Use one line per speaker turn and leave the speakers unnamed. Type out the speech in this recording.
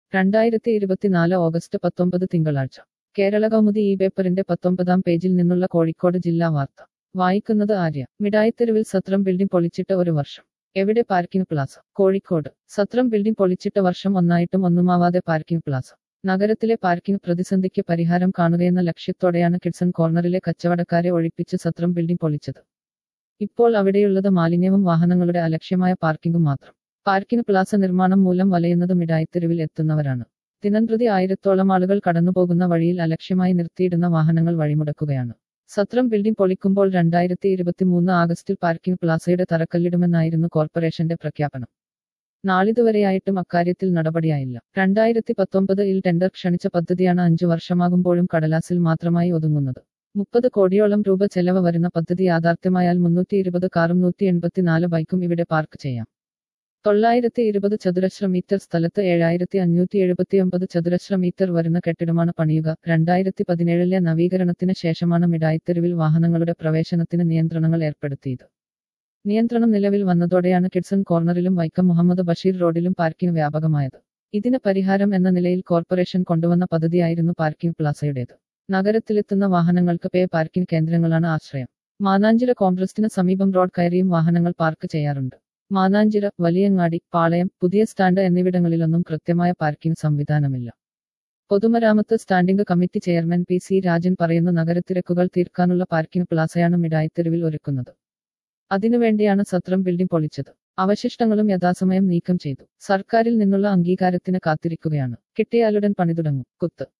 രണ്ടായിരത്തി ഇരുപത്തിനാല് ഓഗസ്റ്റ് പത്തൊമ്പത് തിങ്കളാഴ്ച കേരള കൗമുദി ഈ പേപ്പറിന്റെ പത്തൊമ്പതാം പേജിൽ നിന്നുള്ള കോഴിക്കോട് ജില്ലാ വാർത്ത വായിക്കുന്നത് ആര്യ മിഠായിത്തെരുവിൽ സത്രം ബിൽഡിംഗ് പൊളിച്ചിട്ട് ഒരു വർഷം എവിടെ പാർക്കിംഗ് പ്ലാസ കോഴിക്കോട് സത്രം ബിൽഡിംഗ് പൊളിച്ചിട്ട വർഷം ഒന്നായിട്ടും ഒന്നുമാവാതെ പാർക്കിംഗ് പ്ലാസ നഗരത്തിലെ പാർക്കിംഗ് പ്രതിസന്ധിക്ക് പരിഹാരം കാണുകയെന്ന ലക്ഷ്യത്തോടെയാണ് കിഡ്സൺ കോർണറിലെ കച്ചവടക്കാരെ ഒഴിപ്പിച്ച് സത്രം ബിൽഡിംഗ് പൊളിച്ചത് ഇപ്പോൾ അവിടെയുള്ളത് മാലിന്യവും വാഹനങ്ങളുടെ അലക്ഷ്യമായ പാർക്കിംഗും മാത്രം പാർക്കിംഗ് പ്ലാസ നിർമ്മാണം മൂലം വലയുന്നത് മിഠായിത്തെരുവിൽ എത്തുന്നവരാണ് ദിനംപ്രതി ആയിരത്തോളം ആളുകൾ കടന്നുപോകുന്ന വഴിയിൽ അലക്ഷ്യമായി നിർത്തിയിടുന്ന വാഹനങ്ങൾ വഴിമുടക്കുകയാണ് സത്രം ബിൽഡിംഗ് പൊളിക്കുമ്പോൾ രണ്ടായിരത്തി ഇരുപത്തിമൂന്ന് ആഗസ്റ്റിൽ പാർക്കിംഗ് പ്ലാസയുടെ തറക്കല്ലിടുമെന്നായിരുന്നു കോർപ്പറേഷന്റെ പ്രഖ്യാപനം നാളിതുവരെയായിട്ടും അക്കാര്യത്തിൽ നടപടിയായില്ല രണ്ടായിരത്തി പത്തൊമ്പതിൽ ടെൻഡർ ക്ഷണിച്ച പദ്ധതിയാണ് അഞ്ചു വർഷമാകുമ്പോഴും കടലാസിൽ മാത്രമായി ഒതുങ്ങുന്നത് മുപ്പത് കോടിയോളം രൂപ ചെലവ് വരുന്ന പദ്ധതി യാഥാർത്ഥ്യമായാൽ മുന്നൂറ്റി ഇരുപത് കാറും നൂറ്റി എൺപത്തിനാല് ബൈക്കും ഇവിടെ പാർക്ക് ചെയ്യാം തൊള്ളായിരത്തി ഇരുപത് ചതുരശ്ര മീറ്റർ സ്ഥലത്ത് ഏഴായിരത്തി അഞ്ഞൂറ്റി എഴുപത്തിയൊമ്പത് ചതുരശ്ര മീറ്റർ വരുന്ന കെട്ടിടമാണ് പണിയുക രണ്ടായിരത്തി പതിനേഴിലെ നവീകരണത്തിന് ശേഷമാണ് മിഠായിത്തെരുവിൽ വാഹനങ്ങളുടെ പ്രവേശനത്തിന് നിയന്ത്രണങ്ങൾ ഏർപ്പെടുത്തിയത് നിയന്ത്രണം നിലവിൽ വന്നതോടെയാണ് കിഡ്സൺ കോർണറിലും വൈക്കം മുഹമ്മദ് ബഷീർ റോഡിലും പാർക്കിംഗ് വ്യാപകമായത് ഇതിന് പരിഹാരം എന്ന നിലയിൽ കോർപ്പറേഷൻ കൊണ്ടുവന്ന പദ്ധതിയായിരുന്നു പാർക്കിംഗ് പ്ലാസയുടേത് നഗരത്തിലെത്തുന്ന വാഹനങ്ങൾക്ക് പേ പാർക്കിംഗ് കേന്ദ്രങ്ങളാണ് ആശ്രയം മാനാഞ്ചിറ കോംപ്ലക്സിന് സമീപം റോഡ് കയറിയും വാഹനങ്ങൾ പാർക്ക് ചെയ്യാറുണ്ട് മാനാഞ്ചിറ വലിയങ്ങാടി പാളയം പുതിയ സ്റ്റാൻഡ് എന്നിവിടങ്ങളിലൊന്നും കൃത്യമായ പാർക്കിംഗ് സംവിധാനമില്ല പൊതുമരാമത്ത് standing committee chairman P C Rajan പറയുന്ന നഗരത്തിരക്കുകൾ തീർക്കാനുള്ള പാർക്കിംഗ് പ്ലാസയാണ് മിഠായിത്തെരുവിൽ ഒരുക്കുന്നത് അതിനുവേണ്ടിയാണ് സത്രം ബിൽഡിംഗ് പൊളിച്ചത് അവശിഷ്ടങ്ങളും യഥാസമയം നീക്കം ചെയ്തു സർക്കാരിൽ നിന്നുള്ള അംഗീകാരത്തിന് കാത്തിരിക്കുകയാണ് കിട്ടിയാലുടൻ പണി തുടങ്ങും കുത്ത്